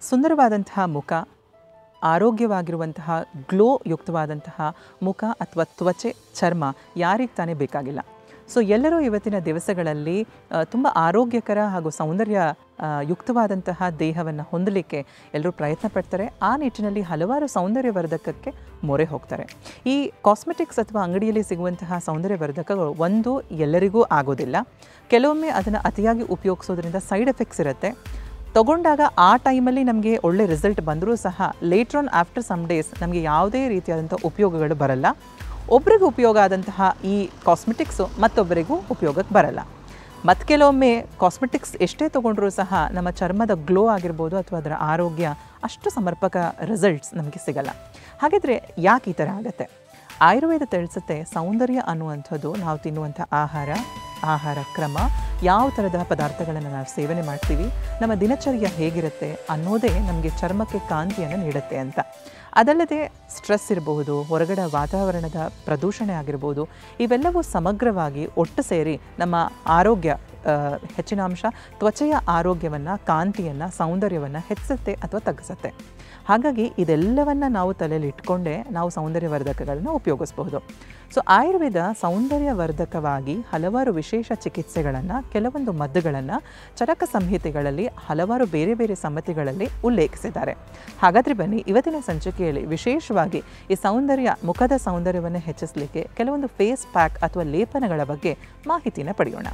ಸುಂದರವಾದಂತಹ ಮುಖ ಆರೋಗ್ಯವಾಗಿರುವಂತಹ ಗ್ಲೋ ಯುಕ್ತವಾದಂತಹ ಮುಖ ಅಥವಾ ತ್ವಚೆ ಚರ್ಮ ಯಾರಿಗೆ ತಾನೇ ಬೇಕಾಗಿಲ್ಲ ಸೊ ಎಲ್ಲರೂ ಇವತ್ತಿನ ದಿವಸಗಳಲ್ಲಿ ತುಂಬ ಆರೋಗ್ಯಕರ ಹಾಗೂ ಸೌಂದರ್ಯ ಆ, ಯುಕ್ತವಾದಂತಹ ದೇಹವನ್ನು ಹೊಂದಲಿಕ್ಕೆ ಎಲ್ಲರೂ ಪ್ರಯತ್ನ ಪಡ್ತಾರೆ ಆ ನಿಟ್ಟಿನಲ್ಲಿ ಹಲವಾರು ಸೌಂದರ್ಯವರ್ಧಕಕ್ಕೆ ಮೊರೆ ಹೋಗ್ತಾರೆ ಈ ಕಾಸ್ಮೆಟಿಕ್ಸ್ ಅಥವಾ ಅಂಗಡಿಯಲ್ಲಿ ಸಿಗುವಂತಹ ಸೌಂದರ್ಯವರ್ಧಕಗಳು ಒಂದು ಎಲ್ಲರಿಗೂ ಆಗೋದಿಲ್ಲ ಕೆಲವೊಮ್ಮೆ ಅದನ್ನು ಅತಿಯಾಗಿ ಉಪಯೋಗಿಸೋದ್ರಿಂದ ಸೈಡ್ ಎಫೆಕ್ಟ್ಸ್ ಇರುತ್ತೆ ತಗೊಂಡಾಗ ಆ ಟೈಮಲ್ಲಿ ನಮಗೆ ಒಳ್ಳೆ ರಿಸಲ್ಟ್ ಬಂದರೂ ಸಹ later on after some days ನಮಗೆ ಯಾವುದೇ ರೀತಿಯಾದಂಥ ಉಪಯೋಗಗಳು ಬರಲ್ಲ ಒಬ್ರಿಗೆ ಉಪಯೋಗ ಆದಂತಹ ಈ ಕಾಸ್ಮೆಟಿಕ್ಸು ಮತ್ತೊಬ್ಬರಿಗೂ ಉಪಯೋಗಕ್ಕೆ ಬರಲ್ಲ ಮತ್ತು ಕೆಲವೊಮ್ಮೆ ಕಾಸ್ಮೆಟಿಕ್ಸ್ ಎಷ್ಟೇ ತೊಗೊಂಡ್ರೂ ಸಹ ನಮ್ಮ ಚರ್ಮದ ಗ್ಲೋ ಆಗಿರ್ಬೋದು ಅಥವಾ ಅದರ ಆರೋಗ್ಯ ಅಷ್ಟು ಸಮರ್ಪಕ ರಿಸಲ್ಟ್ಸ್ ನಮಗೆ ಸಿಗಲ್ಲ ಹಾಗಿದ್ರೆ ಯಾಕೆ ಈ ಥರ ಆಗುತ್ತೆ ಆಯುರ್ವೇದ ತಿಳಿಸುತ್ತೆ ಸೌಂದರ್ಯ ಅನ್ನುವಂಥದ್ದು ನಾವು ತಿನ್ನುವಂಥ ಆಹಾರ ಆಹಾರ ಕ್ರಮ ಯಾವ ಥರದ ಪದಾರ್ಥಗಳನ್ನು ನಾವು ಸೇವನೆ ಮಾಡ್ತೀವಿ ನಮ್ಮ ದಿನಚರ್ಯ ಹೇಗಿರುತ್ತೆ ಅನ್ನೋದೇ ನಮಗೆ ಚರ್ಮಕ್ಕೆ ಕಾಂತಿಯನ್ನು ನೀಡುತ್ತೆ ಅಂತ ಅದಲ್ಲದೆ ಸ್ಟ್ರೆಸ್ ಇರಬಹುದು ಹೊರಗಡೆ ವಾತಾವರಣದ ಪ್ರದೂಷಣೆ ಆಗಿರ್ಬೋದು ಇವೆಲ್ಲವೂ ಸಮಗ್ರವಾಗಿ ಒಟ್ಟು ಸೇರಿ ನಮ್ಮ ಆರೋಗ್ಯ ಆ, ಹೆಚ್ಚಿನ ಅಂಶ ತ್ವಚೆಯ ಆರೋಗ್ಯವನ್ನು ಕಾಂತಿಯನ್ನು ಸೌಂದರ್ಯವನ್ನು ಹೆಚ್ಚಿಸುತ್ತೆ ಅಥವಾ ತಗ್ಗಿಸುತ್ತೆ ಹಾಗಾಗಿ ಇದೆಲ್ಲವನ್ನು ನಾವು ತಲೆಯಲ್ಲಿ ಇಟ್ಕೊಂಡೇ ನಾವು ಸೌಂದರ್ಯವರ್ಧಕಗಳನ್ನ ಉಪಯೋಗಿಸಬಹುದು ಸೊ ಆಯುರ್ವೇದ ಸೌಂದರ್ಯವರ್ಧಕವಾಗಿ ಹಲವಾರು ವಿಶೇಷ ಚಿಕಿತ್ಸೆಗಳನ್ನು ಕೆಲವೊಂದು ಮದ್ದುಗಳನ್ನು ಚರಕ ಸಂಹಿತೆಗಳಲ್ಲಿ ಹಲವಾರು ಬೇರೆ ಬೇರೆ ಸಮ್ಮತಿಗಳಲ್ಲಿ ಉಲ್ಲೇಖಿಸಿದ್ದಾರೆ ಹಾಗಾದರೆ ಬನ್ನಿ ಇವತ್ತಿನ ಸಂಚಿಕೆಯಲ್ಲಿ ವಿಶೇಷವಾಗಿ ಈ ಸೌಂದರ್ಯ ಮುಖದ ಸೌಂದರ್ಯವನ್ನು ಹೆಚ್ಚಿಸಲಿಕ್ಕೆ ಕೆಲವೊಂದು ಫೇಸ್ ಪ್ಯಾಕ್ ಅಥವಾ ಲೇಪನಗಳ ಬಗ್ಗೆ ಮಾಹಿತಿನ ಪಡೆಯೋಣ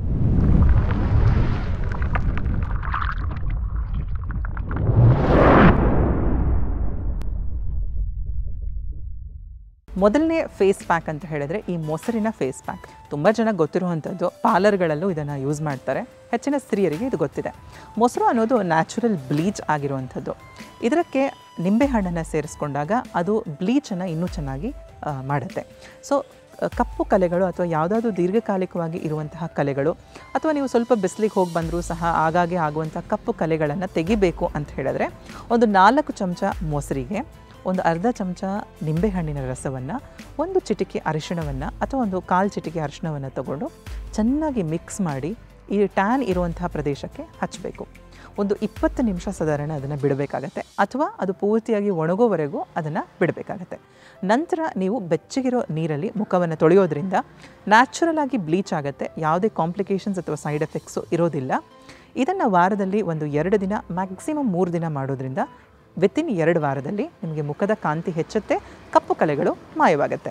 ಮೊದಲನೇ ಫೇಸ್ ಪ್ಯಾಕ್ ಅಂತ ಹೇಳಿದ್ರೆ ಈ ಮೊಸರಿನ ಫೇಸ್ ಪ್ಯಾಕ್ ತುಂಬ ಜನ ಗೊತ್ತಿರುವಂಥದ್ದು ಪಾರ್ಲರ್ಗಳಲ್ಲೂ ಇದನ್ನು ಯೂಸ್ ಮಾಡ್ತಾರೆ ಹೆಚ್ಚಿನ ಸ್ತ್ರೀಯರಿಗೆ ಇದು ಗೊತ್ತಿದೆ ಮೊಸರು ಅನ್ನೋದು ನ್ಯಾಚುರಲ್ ಬ್ಲೀಚ್ ಆಗಿರುವಂಥದ್ದು ಇದಕ್ಕೆ ನಿಂಬೆಹಣ್ಣನ್ನು ಸೇರಿಸ್ಕೊಂಡಾಗ ಅದು ಬ್ಲೀಚನ್ನು ಇನ್ನೂ ಚೆನ್ನಾಗಿ ಆ, ಮಾಡುತ್ತೆ ಸೊ ಕಪ್ಪು ಕಲೆಗಳು ಅಥವಾ ಯಾವುದಾದ್ರೂ ದೀರ್ಘಕಾಲಿಕವಾಗಿ ಇರುವಂತಹ ಕಲೆಗಳು ಅಥವಾ ನೀವು ಸ್ವಲ್ಪ ಬಿಸಿಲಿಗೆ ಹೋಗಿ ಬಂದರೂ ಸಹ ಆಗಾಗ್ಗೆ ಆಗುವಂಥ ಕಪ್ಪು ಕಲೆಗಳನ್ನು ತೆಗಿಬೇಕು ಅಂತ ಹೇಳಿದ್ರೆ ಒಂದು ನಾಲ್ಕು ಚಮಚ ಮೊಸರಿಗೆ ಒಂದು ಅರ್ಧ ಚಮಚ ನಿಂಬೆಹಣ್ಣಿನ ರಸವನ್ನು ಒಂದು ಚಿಟಿಕೆ ಅರಿಶಿಣವನ್ನು ಅಥವಾ ಒಂದು ಕಾಲು ಚಿಟಿಕೆ ಅರಿಶಿಣವನ್ನು ತಗೊಂಡು ಚೆನ್ನಾಗಿ ಮಿಕ್ಸ್ ಮಾಡಿ ಈ ಟ್ಯಾನ್ ಇರುವಂತಹ ಪ್ರದೇಶಕ್ಕೆ ಹಚ್ಚಬೇಕು ಒಂದು ಇಪ್ಪತ್ತು ನಿಮಿಷ ಸಾಧಾರಣ ಅದನ್ನು ಬಿಡಬೇಕಾಗತ್ತೆ ಅಥವಾ ಅದು ಪೂರ್ತಿಯಾಗಿ ಒಣಗೋವರೆಗೂ ಅದನ್ನು ಬಿಡಬೇಕಾಗತ್ತೆ ನಂತರ ನೀವು ಬೆಚ್ಚಗಿರೋ ನೀರಲ್ಲಿ ಮುಖವನ್ನು ತೊಳೆಯೋದ್ರಿಂದ ನ್ಯಾಚುರಲ್ ಆಗಿ ಬ್ಲೀಚ್ ಆಗುತ್ತೆ ಯಾವುದೇ ಕಾಂಪ್ಲಿಕೇಶನ್ಸ್ ಅಥವಾ ಸೈಡ್ ಎಫೆಕ್ಟ್ಸು ಇರೋದಿಲ್ಲ ಇದನ್ನು ವಾರದಲ್ಲಿ ಒಂದು ಎರಡು ದಿನ ಮ್ಯಾಕ್ಸಿಮಮ್ ಮೂರು ದಿನ ಮಾಡೋದ್ರಿಂದ ವಿತಿನ್ ಎರಡು ವಾರದಲ್ಲಿ ನಿಮಗೆ ಮುಖದ ಕಾಂತಿ ಹೆಚ್ಚುತ್ತೆ ಕಪ್ಪು ಕಲೆಗಳು ಮಾಯವಾಗುತ್ತೆ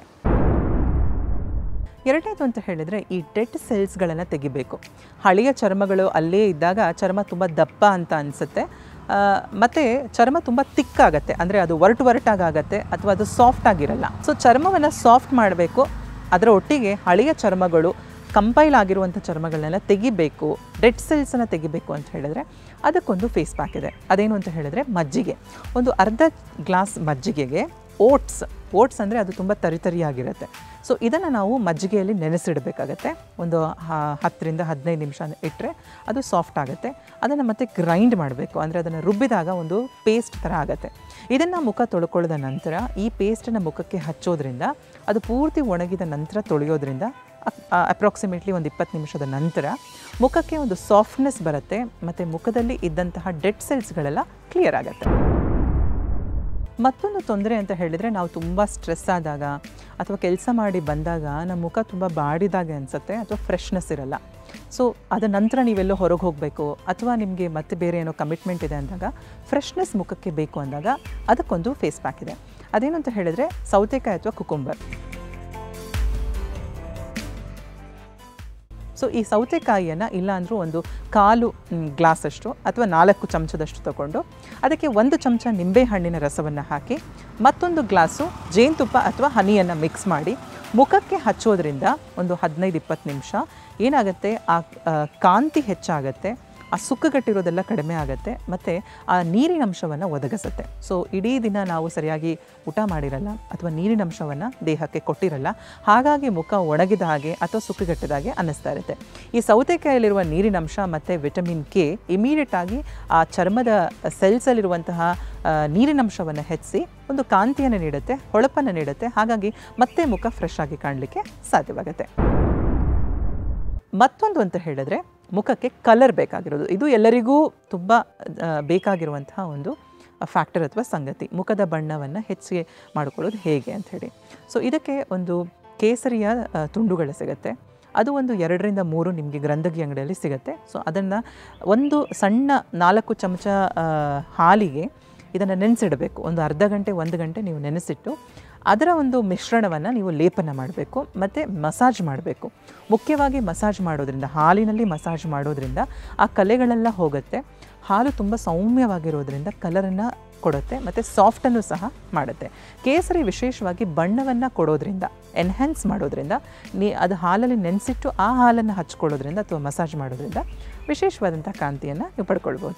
ಎರಡನೇದು ಅಂತ ಹೇಳಿದರೆ ಈ ಡೆಡ್ ಸೆಲ್ಸ್ಗಳನ್ನು ತೆಗಿಬೇಕು ಹಳೆಯ ಚರ್ಮಗಳು ಅಲ್ಲೇ ಇದ್ದಾಗ ಚರ್ಮ ತುಂಬ ದಪ್ಪ ಅಂತ ಅನಿಸುತ್ತೆ ಮತ್ತು ಚರ್ಮ ತುಂಬ ತಿಕ್ಕಾಗತ್ತೆ ಅಂದರೆ ಅದು ಒರಟು ಒರಟಾಗತ್ತೆ ಅಥವಾ ಅದು ಸಾಫ್ಟ್ ಆಗಿರಲ್ಲ ಸೊ ಚರ್ಮವನ್ನು ಸಾಫ್ಟ್ ಮಾಡಬೇಕು ಅದರ ಒಟ್ಟಿಗೆ ಹಳೆಯ ಚರ್ಮಗಳು ಕಂಪೈಲ್ ಆಗಿರುವಂಥ ಚರ್ಮಗಳನ್ನೆಲ್ಲ ತೆಗಿಬೇಕು ಡೆಡ್ ಸೆಲ್ಸನ್ನು ತೆಗಿಬೇಕು ಅಂತ ಹೇಳಿದ್ರೆ ಅದಕ್ಕೊಂದು ಫೇಸ್ ಪ್ಯಾಕ್ ಇದೆ ಅದೇನು ಅಂತ ಹೇಳಿದ್ರೆ ಮಜ್ಜಿಗೆ ಒಂದು ಅರ್ಧ ಗ್ಲಾಸ್ ಮಜ್ಜಿಗೆಗೆ ಓಟ್ಸ್ ಓಟ್ಸ್ ಅಂದರೆ ಅದು ತುಂಬ ತರಿತರಿಯಾಗಿರುತ್ತೆ ಸೊ ಇದನ್ನು ನಾವು ಮಜ್ಜಿಗೆಯಲ್ಲಿ ನೆನೆಸಿಡಬೇಕಾಗತ್ತೆ ಒಂದು ಹ- ಹತ್ತರಿಂದ ಹದಿನೈದು ನಿಮಿಷ ಇಟ್ಟರೆ ಅದು ಸಾಫ್ಟ್ ಆಗುತ್ತೆ ಅದನ್ನು ಮತ್ತೆ ಗ್ರೈಂಡ್ ಮಾಡಬೇಕು ಅಂದರೆ ಅದನ್ನು ರುಬ್ಬಿದಾಗ ಒಂದು ಪೇಸ್ಟ್ ಥರ ಆಗುತ್ತೆ ಇದನ್ನು ಮುಖ ತೊಳ್ಕೊಳ್ಳೋದ ನಂತರ ಈ ಪೇಸ್ಟನ್ನು ಮುಖಕ್ಕೆ ಹಚ್ಚೋದ್ರಿಂದ ಅದು ಪೂರ್ತಿ ಒಣಗಿದ ನಂತರ ತೊಳೆಯೋದ್ರಿಂದ ಅಪ್ರಾಕ್ಸಿಮೇಟ್ಲಿ ಒಂದು ಇಪ್ಪತ್ತು ನಿಮಿಷದ ನಂತರ ಮುಖಕ್ಕೆ ಒಂದು ಸಾಫ್ಟ್ನೆಸ್ ಬರುತ್ತೆ ಮತ್ತು ಮುಖದಲ್ಲಿ ಇದ್ದಂತಹ ಡೆಡ್ ಸೆಲ್ಸ್ಗಳೆಲ್ಲ ಕ್ಲಿಯರ್ ಆಗುತ್ತೆ ಮತ್ತೊಂದು ತೊಂದರೆ ಅಂತ ಹೇಳಿದರೆ ನಾವು ತುಂಬ ಸ್ಟ್ರೆಸ್ ಆದಾಗ ಅಥವಾ ಕೆಲಸ ಮಾಡಿ ಬಂದಾಗ ನಮ್ಮ ಮುಖ ತುಂಬ ಬಾಡಿದಾಗೆ ಅನಿಸುತ್ತೆ ಅಥವಾ ಫ್ರೆಶ್ನೆಸ್ ಇರಲ್ಲ ಸೊ ಅದ ನಂತರ ನೀವೆಲ್ಲೋ ಹೊರಗೆ ಹೋಗಬೇಕು ಅಥವಾ ನಿಮಗೆ ಮತ್ತೆ ಬೇರೆ ಏನೋ ಕಮಿಟ್ಮೆಂಟ್ ಇದೆ ಅಂದಾಗ ಫ್ರೆಶ್ನೆಸ್ ಮುಖಕ್ಕೆ ಬೇಕು ಅಂದಾಗ ಅದಕ್ಕೊಂದು ಫೇಸ್ ಪ್ಯಾಕ್ ಇದೆ ಅದೇನು ಅಂತ ಹೇಳಿದರೆ ಸೌತೆಕಾಯಿ ಅಥವಾ ಕುಕುಂಬರ್ ಸೊ ಈ ಸೌತೆಕಾಯಿಯನ್ನು ಇಲ್ಲಾಂದರೂ ಒಂದು ಕಾಲು ಮ್, ಗ್ಲಾಸಷ್ಟು ಅಥವಾ ನಾಲ್ಕು ಚಮಚದಷ್ಟು ತಗೊಂಡು ಅದಕ್ಕೆ ಒಂದು ಚಮಚ ನಿಂಬೆಹಣ್ಣಿನ ರಸವನ್ನು ಹಾಕಿ ಮತ್ತೊಂದು ಗ್ಲಾಸು ಜೇನುತುಪ್ಪ ಅಥವಾ ಹನಿಯನ್ನು ಮಿಕ್ಸ್ ಮಾಡಿ ಮುಖಕ್ಕೆ ಹಚ್ಚೋದ್ರಿಂದ ಒಂದು ಹದಿನೈದು ಇಪ್ಪತ್ತು ನಿಮಿಷ ಏನಾಗುತ್ತೆ ಆ ಆ, ಕಾಂತಿ ಹೆಚ್ಚಾಗತ್ತೆ ಆ ಸುಕ್ಕಗಟ್ಟಿರೋದೆಲ್ಲ ಕಡಿಮೆ ಆಗುತ್ತೆ ಮತ್ತು ಆ ನೀರಿನ ಅಂಶವನ್ನು ಒದಗಿಸುತ್ತೆ ಸೊ ಇಡೀ ದಿನ ನಾವು ಸರಿಯಾಗಿ ಊಟ ಮಾಡಿರಲ್ಲ ಅಥವಾ ನೀರಿನ ಅಂಶವನ್ನು ದೇಹಕ್ಕೆ ಕೊಟ್ಟಿರಲ್ಲ ಹಾಗಾಗಿ ಮುಖ ಒಣಗಿದ ಹಾಗೆ ಅಥವಾ ಸುಕ್ಕುಗಟ್ಟಿದ ಹಾಗೆ ಅನ್ನಿಸ್ತಾ ಇರುತ್ತೆ ಈ ಸೌತೆಕಾಯಲ್ಲಿರುವ ನೀರಿನ ಅಂಶ ಮತ್ತು ವಿಟಮಿನ್ ಕೆ ಇಮಿಡಿಯೇಟ್ ಆಗಿ ಆ ಚರ್ಮದ ಸೆಲ್ಸಲ್ಲಿರುವಂತಹ ಆ, ನೀರಿನ ಅಂಶವನ್ನು ಹೆಚ್ಚಿಸಿ ಒಂದು ಕಾಂತಿಯನ್ನು ನೀಡುತ್ತೆ ಹೊಳಪನ್ನು ನೀಡುತ್ತೆ ಹಾಗಾಗಿ ಮತ್ತೆ ಮುಖ ಫ್ರೆಶ್ ಆಗಿ ಕಾಣಲಿಕ್ಕೆ ಸಾಧ್ಯವಾಗುತ್ತೆ ಮತ್ತೊಂದು ಅಂತ ಹೇಳಿದ್ರೆ ಮುಖಕ್ಕೆ ಕಲರ್ ಬೇಕಾಗಿರೋದು ಇದು ಎಲ್ಲರಿಗೂ ತುಂಬ ಆ, ಬೇಕಾಗಿರುವಂತಹ ಒಂದು ಫ್ಯಾಕ್ಟರ್ ಅಥವಾ ಸಂಗತಿ ಮುಖದ ಬಣ್ಣವನ್ನು ಹೆಚ್ಚಿಗೆ ಮಾಡಿಕೊಳ್ಳೋದು ಹೇಗೆ ಅಂಥೇಳಿ ಸೊ ಇದಕ್ಕೆ ಒಂದು ಕೇಸರಿಯ ಆ, ತುಂಡುಗಳು ಸಿಗುತ್ತೆ ಅದು ಒಂದು ಎರಡರಿಂದ ಮೂರು ನಿಮಗೆ ಗ್ರಂಥಗಿ ಅಂಗಡಿಯಲ್ಲಿ ಸಿಗುತ್ತೆ ಸೊ ಅದನ್ನು ಒಂದು ಸಣ್ಣ ನಾಲ್ಕು ಚಮಚ ಆ, ಹಾಲಿಗೆ ಇದನ್ನು ನೆನೆಸಿಡಬೇಕು ಒಂದು ಅರ್ಧ ಗಂಟೆ ಒಂದು ಗಂಟೆ ನೀವು ನೆನೆಸಿಟ್ಟು ಅದರ ಒಂದು ಮಿಶ್ರಣವನ್ನು ನೀವು ಲೇಪನ ಮಾಡಬೇಕು ಮತ್ತು ಮಸಾಜ್ ಮಾಡಬೇಕು ಮುಖ್ಯವಾಗಿ ಮಸಾಜ್ ಮಾಡೋದ್ರಿಂದ ಹಾಲಿನಲ್ಲಿ ಮಸಾಜ್ ಮಾಡೋದ್ರಿಂದ ಆ ಕಲೆಗಳೆಲ್ಲ ಹೋಗುತ್ತೆ ಹಾಲು ತುಂಬ ಸೌಮ್ಯವಾಗಿರೋದ್ರಿಂದ ಕಲರನ್ನು ಕೊಡುತ್ತೆ ಮತ್ತು ಸಾಫ್ಟನ್ನು ಸಹ ಮಾಡುತ್ತೆ ಕೇಸರಿ ವಿಶೇಷವಾಗಿ ಬಣ್ಣವನ್ನು ಕೊಡೋದ್ರಿಂದ ಎನ್ಹ್ಯಾನ್ಸ್ ಮಾಡೋದ್ರಿಂದ ನೀ ಅದು ಹಾಲಲ್ಲಿ ನೆನೆಸಿಟ್ಟು ಆ ಹಾಲನ್ನು ಹಚ್ಕೊಳ್ಳೋದ್ರಿಂದ ಅಥವಾ ಮಸಾಜ್ ಮಾಡೋದ್ರಿಂದ ವಿಶೇಷವಾದಂಥ ಕಾಂತಿಯನ್ನು ನೀವು ಪಡ್ಕೊಳ್ಬೋದು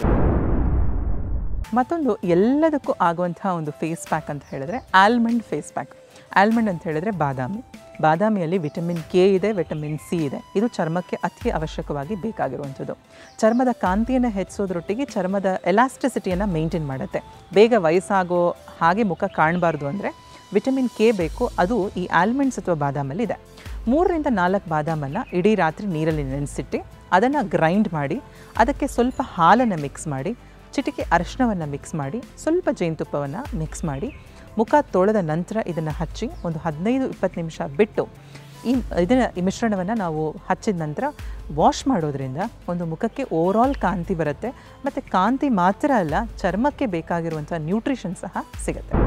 ಮತ್ತೊಂದು ಎಲ್ಲದಕ್ಕೂ ಆಗುವಂತಹ ಒಂದು ಫೇಸ್ ಪ್ಯಾಕ್ ಅಂತ ಹೇಳಿದ್ರೆ ಆಲ್ಮಂಡ್ ಫೇಸ್ ಪ್ಯಾಕ್ ಆಲ್ಮಂಡ್ ಅಂತ ಹೇಳಿದ್ರೆ ಬಾದಾಮಿ ಬಾದಾಮಿಯಲ್ಲಿ ವಿಟಮಿನ್ ಕೆ ಇದೆ ವಿಟಮಿನ್ ಸಿ ಇದೆ ಇದು ಚರ್ಮಕ್ಕೆ ಅತಿ ಅವಶ್ಯಕವಾಗಿ ಬೇಕಾಗಿರುವಂಥದ್ದು ಚರ್ಮದ ಕಾಂತಿಯನ್ನು ಹೆಚ್ಚಿಸೋದ್ರೊಟ್ಟಿಗೆ ಚರ್ಮದ ಎಲಾಸ್ಟಿಸಿಟಿಯನ್ನು ಮೇಂಟೈನ್ ಮಾಡುತ್ತೆ ಬೇಗ ವಯಸ್ಸಾಗೋ ಹಾಗೆ ಮುಖ ಕಾಣಬಾರ್ದು ಅಂದರೆ ವಿಟಮಿನ್ ಕೆ ಬೇಕು ಅದು ಈ ಆಲ್ಮಂಡ್ಸ್ ಅಥವಾ ಬಾದಾಮಲ್ಲಿ ಇದೆ ಮೂರರಿಂದ ನಾಲ್ಕು ಬಾದಾಮನ್ನು ಇಡೀ ರಾತ್ರಿ ನೀರಲ್ಲಿ ನೆನೆಸಿಟ್ಟು ಅದನ್ನು ಗ್ರೈಂಡ್ ಮಾಡಿ ಅದಕ್ಕೆ ಸ್ವಲ್ಪ ಹಾಲನ್ನು ಮಿಕ್ಸ್ ಮಾಡಿ ಚಿಟಿಕೆ ಅರಿಶಿನವನ್ನು ಮಿಕ್ಸ್ ಮಾಡಿ ಸ್ವಲ್ಪ ಜೇನುತುಪ್ಪವನ್ನು ಮಿಕ್ಸ್ ಮಾಡಿ ಮುಖ ತೊಳೆದ ನಂತರ ಇದನ್ನು ಹಚ್ಚಿ ಒಂದು ಹದಿನೈದು ಇಪ್ಪತ್ತು ನಿಮಿಷ ಬಿಟ್ಟು ಈ ಇದನ್ನು ಈ ಮಿಶ್ರಣವನ್ನು ನಾವು ಹಚ್ಚಿದ ನಂತರ ವಾಶ್ ಮಾಡೋದ್ರಿಂದ ಒಂದು ಮುಖಕ್ಕೆ ಓವರಾಲ್ ಕಾಂತಿ ಬರುತ್ತೆ ಮತ್ತು ಕಾಂತಿ ಮಾತ್ರ ಅಲ್ಲ ಚರ್ಮಕ್ಕೆ ಬೇಕಾಗಿರುವಂಥ ನ್ಯೂಟ್ರಿಷನ್ ಸಹ ಸಿಗುತ್ತೆ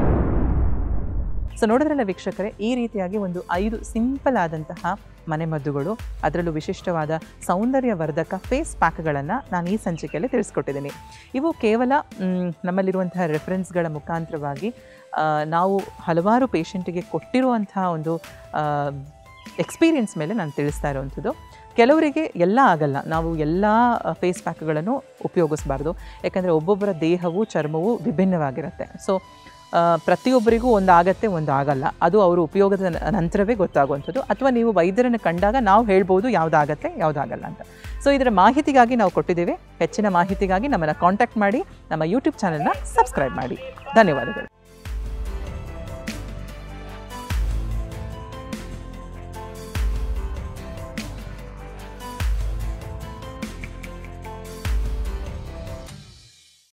ಸೊ ನೋಡಿದ್ರಲ್ಲ ವೀಕ್ಷಕರೇ ಈ ರೀತಿಯಾಗಿ ಒಂದು ಐದು ಸಿಂಪಲ್ ಆದಂತಹ ಮನೆಮದ್ದುಗಳು ಅದರಲ್ಲೂ ವಿಶಿಷ್ಟವಾದ ಸೌಂದರ್ಯವರ್ಧಕ ಫೇಸ್ ಪ್ಯಾಕ್ಗಳನ್ನು ನಾನು ಈ ಸಂಚಿಕೆಯಲ್ಲಿ ತಿಳಿಸ್ಕೊಟ್ಟಿದ್ದೀನಿ ಇವು ಕೇವಲ ಮ್, ನಮ್ಮಲ್ಲಿರುವಂತಹ ರೆಫರೆನ್ಸ್ಗಳ ಮುಖಾಂತರವಾಗಿ ಆ, ನಾವು ಹಲವಾರು ಪೇಷಂಟಿಗೆ ಕೊಟ್ಟಿರುವಂತಹ ಒಂದು ಎಕ್ಸ್ಪೀರಿಯನ್ಸ್ ಮೇಲೆ ನಾನು ತಿಳಿಸ್ತಾ ಇರುವಂಥದ್ದು ಕೆಲವರಿಗೆ ಎಲ್ಲ ಆಗಲ್ಲ ನಾವು ಎಲ್ಲ ಫೇಸ್ ಪ್ಯಾಕ್ಗಳನ್ನು ಉಪಯೋಗಿಸಬಾರ್ದು ಯಾಕಂದರೆ ಒಬ್ಬೊಬ್ಬರ ದೇಹವು ಚರ್ಮವು ವಿಭಿನ್ನವಾಗಿರುತ್ತೆ ಸೊ ಆ, ಪ್ರತಿಯೊಬ್ಬರಿಗೂ ಒಂದು ಆಗತ್ತೆ ಒಂದು ಆಗಲ್ಲ ಅದು ಅವರು ಉಪಯೋಗದ ನ- ನಂತರವೇ ಗೊತ್ತಾಗುವಂಥದ್ದು ಅಥವಾ ನೀವು ವೈದ್ಯರನ್ನು ಕಂಡಾಗ ನಾವು ಹೇಳ್ಬೋದು ಯಾವುದಾಗತ್ತೆ ಯಾವುದಾಗಲ್ಲ ಅಂತ ಸೊ ಇದರ ಮಾಹಿತಿಗಾಗಿ ನಾವು ಕೊಟ್ಟಿದ್ದೇವೆ ಹೆಚ್ಚಿನ ಮಾಹಿತಿಗಾಗಿ ನಮ್ಮನ್ನು ಕಾಂಟ್ಯಾಕ್ಟ್ ಮಾಡಿ ನಮ್ಮ ಯೂಟ್ಯೂಬ್ ಚಾನಲ್ನ ಸಬ್ಸ್ಕ್ರೈಬ್ ಮಾಡಿ ಧನ್ಯವಾದಗಳು